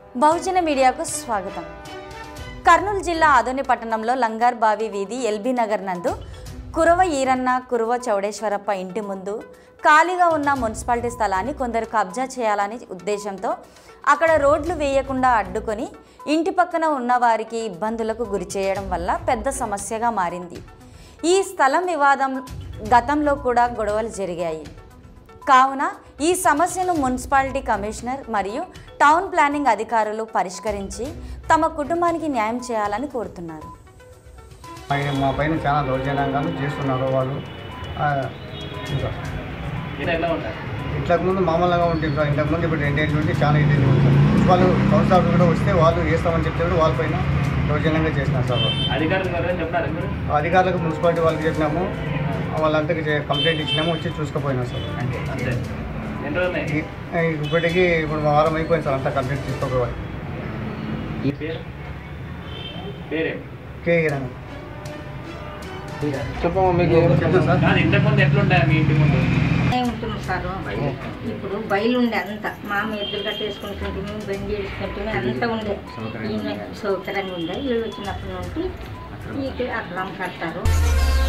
బహుజన మీడియాకు స్వాగతం కర్నూలు జిల్లా ఆదోని పట్టణంలో లంగార్ బావి వీధి ఎల్బీ నగర్ నందు కురవ ఈరన్న కురవ చౌడేశ్వరప్ప ఇంటి ముందు ఖాళీగా ఉన్న మున్సిపాలిటీ స్థలాన్ని కొందరు కబ్జా చేయాలని ఉద్దేశంతో అక్కడ రోడ్లు వేయకుండా అడ్డుకొని ఇంటి పక్కన ఉన్న వారికి ఇబ్బందులకు గురి చేయడం వల్ల పెద్ద సమస్యగా మారింది ఈ స్థలం వివాదం గతంలో కూడా గొడవలు జరిగాయి కావున ఈ సమస్యను మున్సిపాలిటీ కమిషనర్ మరియు టౌన్ ప్లానింగ్ అధికారులు పరిష్కరించి తమ కుటుంబానికి న్యాయం చేయాలని కోరుతున్నారు పైన మా పైన చాలా దౌర్జన్యంగాను చేస్తున్నారు వాళ్ళు ఆ, ఇంకా మీరు ఎలా ఉంటారు ఇంతకు ముందు మామూలుగా ఉంటుంది సార్ ఇంతకు ముందు ఇప్పుడు రెండేళ్ళు నుండి చాలా ఇదేళ్ళు ఉంటారు వాళ్ళు సంవత్సరాలు కూడా వస్తే వాళ్ళు చేస్తామని చెప్తే కూడా వాళ్ళ పైన దౌర్జన్యంగా చేసినారు సార్ వాళ్ళు. అధికారులు గారు చెప్పారు మీరు అధికారులకు మున్సిపాలిటీ వాళ్ళకి చెప్పినాము వాళ్ళందరికీ చే- కంప్లైంట్ ఇచ్చినాము వచ్చి చూసుకుపోయినాం సార్ అంతే ఎన్ని రోజులు ఈ- ఇప్పటికీ ఇప్పుడు మా వారం అయిపోయింది సార్ అంతా కంప్లైంట్ తీసుకోపోవాలి పేరు పేరేం కే కిరణ్ చెప్పమ్మా మీకు చెప్తాను సార్ కాదు ఇంతకు ముందు ఎట్లుంటాయి మీ ఇంటి ముందు ఏ ఉంటుంది సార్ ఇప్పుడు బయలు ఉండే అంత మామ ఎద్దులు కట్టేసుకుంటుంటే బండి వేసుకుంటే అంతా ఉండే ఈయన సౌకర్యంగా ఉండే వీళ్ళు వచ్చినప్పటి నుండి ఈ అట్లా కడతారు